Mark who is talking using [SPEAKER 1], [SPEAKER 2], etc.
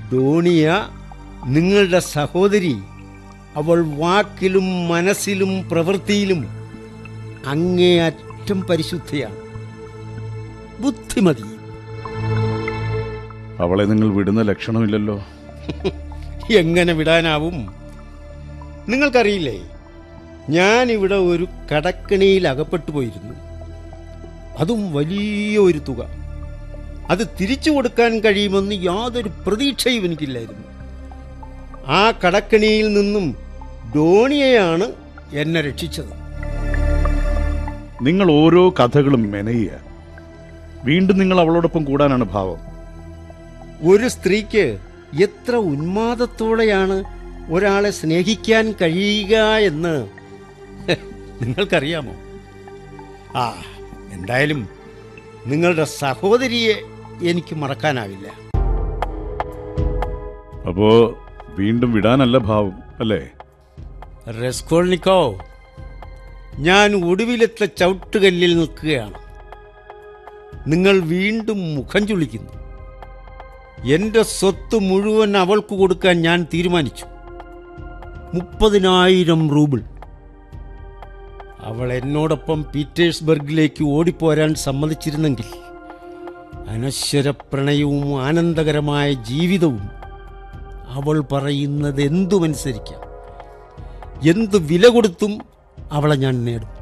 [SPEAKER 1] ഡോണിയ നിങ്ങളുടെ സഹോദരി അവൾ വാക്കിലും മനസ്സിലും പ്രവൃത്തിയിലും അങ്ങേയറ്റം പരിശുദ്ധയാണ് ബുദ്ധിമതി
[SPEAKER 2] അവളെ നിങ്ങൾ വിടുന്ന ലക്ഷണമില്ലല്ലോ
[SPEAKER 1] എങ്ങനെ വിടാനാവും നിങ്ങൾക്കറിയില്ലേ ഞാൻ ഇവിടെ ഒരു കടക്കണിയിൽ അകപ്പെട്ടു പോയിരുന്നു അതും വലിയ ഒരു തുക അത് തിരിച്ചു കൊടുക്കാൻ കഴിയുമെന്ന് യാതൊരു പ്രതീക്ഷയും എനിക്കില്ലായിരുന്നു ആ കടക്കണിയിൽ നിന്നും ഡോണിയയാണ് എന്നെ രക്ഷിച്ചത്
[SPEAKER 2] നിങ്ങൾ ഓരോ കഥകളും മെനയുക വീണ്ടും നിങ്ങൾ അവളോടൊപ്പം കൂടാനാണ് ഭാവം
[SPEAKER 1] ഒരു സ്ത്രീക്ക് എത്ര ഉന്മാദത്തോടെയാണ് ഒരാളെ സ്നേഹിക്കാൻ കഴിയുക എന്ന് നിങ്ങൾക്കറിയാമോ ആ എന്തായാലും നിങ്ങളുടെ സഹോദരിയെ എനിക്ക് മറക്കാനാവില്ല
[SPEAKER 2] അപ്പോ വീണ്ടും വിടാനല്ല ഭാവം അല്ലേ
[SPEAKER 1] റെസ്കോൾനിക്കോ ഞാൻ ഒടുവിലത്തെ ചവിട്ടുകല്ലിൽ നിൽക്കുകയാണ് നിങ്ങൾ വീണ്ടും മുഖം ചുളിക്കുന്നു എന്റെ സ്വത്ത് മുഴുവൻ അവൾക്ക് കൊടുക്കാൻ ഞാൻ തീരുമാനിച്ചു മുപ്പതിനായിരം റൂബിൾ അവൾ എന്നോടൊപ്പം പീറ്റേഴ്സ്ബർഗിലേക്ക് ഓടിപ്പോരാൻ സമ്മതിച്ചിരുന്നെങ്കിൽ അനശ്വര പ്രണയവും ആനന്ദകരമായ ജീവിതവും അവൾ പറയുന്നത് എന്തുമനുസരിക്കാം എന്ത് വില കൊടുത്തും അവളെ ഞാൻ നേടും